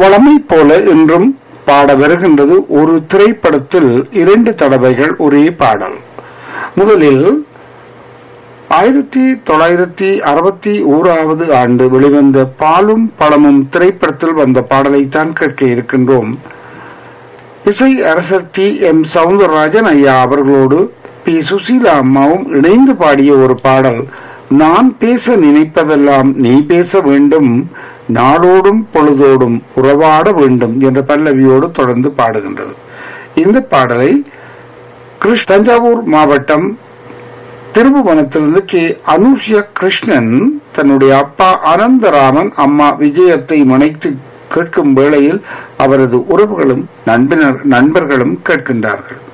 வளமை போல இன்றும் பாட வருகின்றது ஒரு திரைப்படத்தில் இரண்டு தடவைகள் ஒரே பாடல் முதலில் ஆயிரத்தி தொள்ளாயிரத்தி அறுபத்தி ஓராவது ஆண்டு வெளிவந்த பாலும் பழமும் திரைப்படத்தில் வந்த பாடலைத்தான் கேட்க இருக்கின்றோம் இசை அரசர் டி எம் சவுந்தரராஜன் ஐயா அவர்களோடு பி சுசீலா அம்மாவும் இணைந்து பாடிய ஒரு பாடல் நான் பேச நினைப்பதெல்லாம் நீ பேச வேண்டும் நாடோடும் பொழுதோடும் உறவாட வேண்டும் என்ற பல்லவியோடு தொடர்ந்து பாடுகின்றது இந்த பாடலை கிருஷ் தஞ்சாவூர் மாவட்டம் திருபுவனத்திலிருந்து கே அனுஷ்ய கிருஷ்ணன் தன்னுடைய அப்பா அனந்தராமன் அம்மா விஜயத்தை மனைத்து கேட்கும் வேளையில் அவரது உறவுகளும் நண்பினர் நண்பர்களும் கேட்கின்றார்கள்